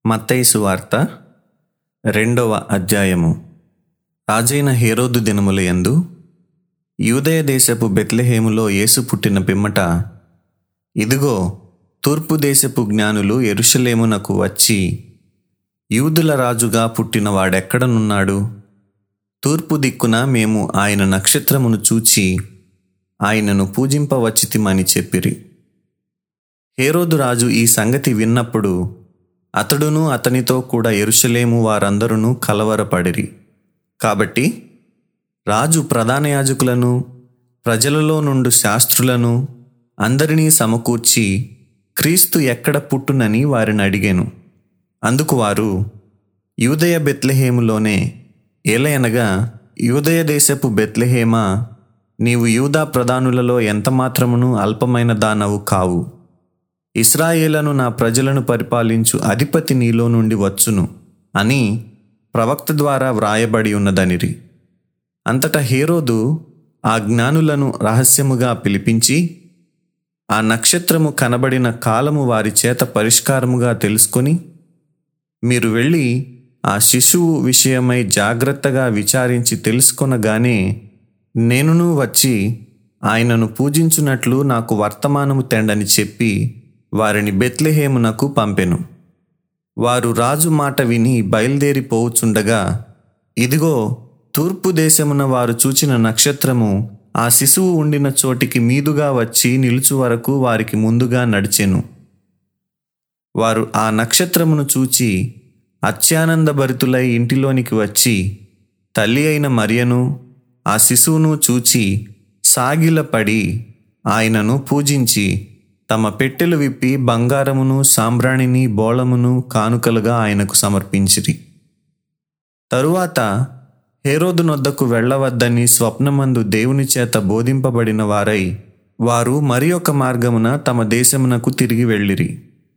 మత్తయి వార్త రెండవ అధ్యాయము రాజైన హేరోదు దినముల యందు యూదయ దేశపు బెత్లెహేములో యేసు పుట్టిన పిమ్మట ఇదిగో తూర్పు దేశపు జ్ఞానులు ఎరుషలేమునకు వచ్చి యూదుల రాజుగా పుట్టిన వాడెక్కడనున్నాడు తూర్పు దిక్కున మేము ఆయన నక్షత్రమును చూచి ఆయనను పూజింపవచ్చితిమని చెప్పిరి హేరోదు రాజు ఈ సంగతి విన్నప్పుడు అతడును అతనితో కూడా ఎరుషలేము వారందరూ కలవరపడిరి కాబట్టి రాజు ప్రధాన యాజకులను ప్రజలలో నుండి శాస్త్రులను అందరినీ సమకూర్చి క్రీస్తు ఎక్కడ పుట్టునని వారిని అడిగాను అందుకు వారు యూదయ బెత్లెహేములోనే ఏలయనగా యూదయ దేశపు బెత్లెహేమా నీవు యూదా ప్రధానులలో ఎంతమాత్రమును అల్పమైన దానవు కావు ఇస్రాయేలను నా ప్రజలను పరిపాలించు అధిపతి నీలో నుండి వచ్చును అని ప్రవక్త ద్వారా వ్రాయబడి ఉన్నదనిరి అంతటా హేరోదు ఆ జ్ఞానులను రహస్యముగా పిలిపించి ఆ నక్షత్రము కనబడిన కాలము వారి చేత పరిష్కారముగా తెలుసుకొని మీరు వెళ్ళి ఆ శిశువు విషయమై జాగ్రత్తగా విచారించి తెలుసుకొనగానే నేనును వచ్చి ఆయనను పూజించున్నట్లు నాకు వర్తమానము తెండని చెప్పి వారిని బెత్లెహేమునకు పంపెను వారు రాజు మాట విని బయలుదేరిపోవుచుండగా ఇదిగో తూర్పు దేశమున వారు చూచిన నక్షత్రము ఆ శిశువు ఉండిన చోటికి మీదుగా వచ్చి నిలుచు వరకు వారికి ముందుగా నడిచెను వారు ఆ నక్షత్రమును చూచి అత్యానందభరితులై ఇంటిలోనికి వచ్చి తల్లి అయిన మరియను ఆ శిశువును చూచి సాగిలపడి ఆయనను పూజించి తమ పెట్టెలు విప్పి బంగారమును సాంబ్రాణిని బోళమును కానుకలుగా ఆయనకు సమర్పించిరి తరువాత హేరోదు నొద్దకు వెళ్ళవద్దని స్వప్నమందు దేవుని చేత బోధింపబడిన వారై వారు మరి ఒక మార్గమున తమ దేశమునకు తిరిగి వెళ్ళిరి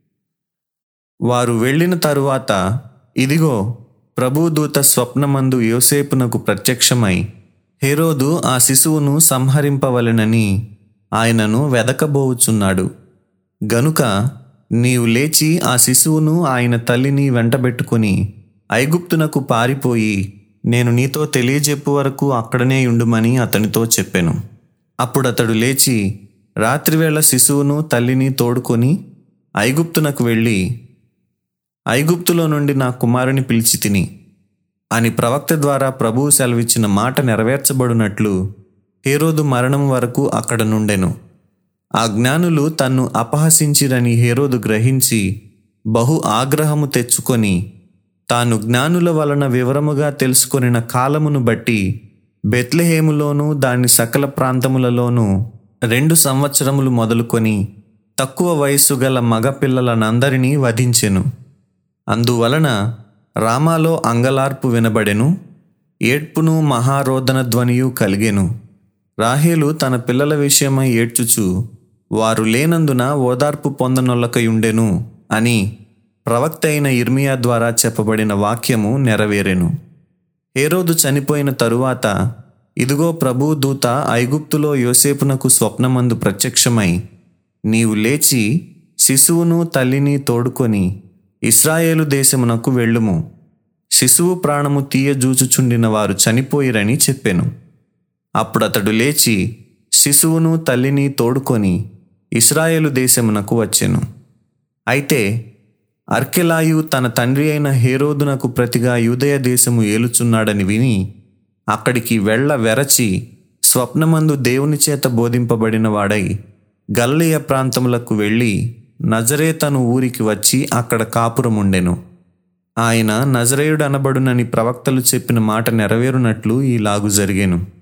వారు వెళ్ళిన తరువాత ఇదిగో ప్రభుదూత స్వప్నమందు యోసేపునకు ప్రత్యక్షమై హేరోదు ఆ శిశువును సంహరింపవలెనని ఆయనను వెదకబోవుచున్నాడు గనుక నీవు లేచి ఆ శిశువును ఆయన తల్లిని వెంటబెట్టుకొని ఐగుప్తునకు పారిపోయి నేను నీతో తెలియజెప్పు వరకు అక్కడనే ఉండుమని అతనితో చెప్పాను అప్పుడు అతడు లేచి రాత్రివేళ శిశువును తల్లిని తోడుకొని ఐగుప్తునకు వెళ్ళి ఐగుప్తులో నుండి నా కుమారుని పిలిచి తిని అని ప్రవక్త ద్వారా ప్రభువు సెలవిచ్చిన మాట నెరవేర్చబడినట్లు హేరోదు మరణం వరకు అక్కడ నుండెను ఆ జ్ఞానులు తన్ను అపహసించిరని హేరోదు గ్రహించి బహు ఆగ్రహము తెచ్చుకొని తాను జ్ఞానుల వలన వివరముగా తెలుసుకొనిన కాలమును బట్టి బెత్లెహేములోను దాని సకల ప్రాంతములలోనూ రెండు సంవత్సరములు మొదలుకొని తక్కువ వయస్సు గల మగపిల్లలనందరినీ వధించెను అందువలన రామాలో అంగలార్పు వినబడెను ఏడ్పును మహారోదన ధ్వనియు కలిగెను రాహేలు తన పిల్లల విషయమై ఏడ్చుచు వారు లేనందున ఓదార్పు పొందనొల్లకయుండెను అని ప్రవక్త అయిన ఇర్మియా ద్వారా చెప్పబడిన వాక్యము నెరవేరెను హేరోదు చనిపోయిన తరువాత ఇదిగో ప్రభు దూత ఐగుప్తులో యోసేపునకు స్వప్నమందు ప్రత్యక్షమై నీవు లేచి శిశువును తల్లిని తోడుకొని ఇస్రాయేలు దేశమునకు వెళ్ళుము శిశువు ప్రాణము తీయజూచుచుండిన వారు చనిపోయిరని చెప్పెను అప్పుడు అతడు లేచి శిశువును తల్లిని తోడుకొని ఇస్రాయేలు దేశమునకు వచ్చెను అయితే అర్కెలాయు తన తండ్రి అయిన హేరోదునకు ప్రతిగా యూదయ దేశము ఏలుచున్నాడని విని అక్కడికి వెళ్ళ వెరచి స్వప్నమందు దేవుని చేత బోధింపబడిన వాడై గల్లయ ప్రాంతములకు వెళ్ళి నజరేతను ఊరికి వచ్చి అక్కడ కాపురముండెను ఆయన నజరేయుడు అనబడునని ప్రవక్తలు చెప్పిన మాట నెరవేరునట్లు ఈలాగు జరిగెను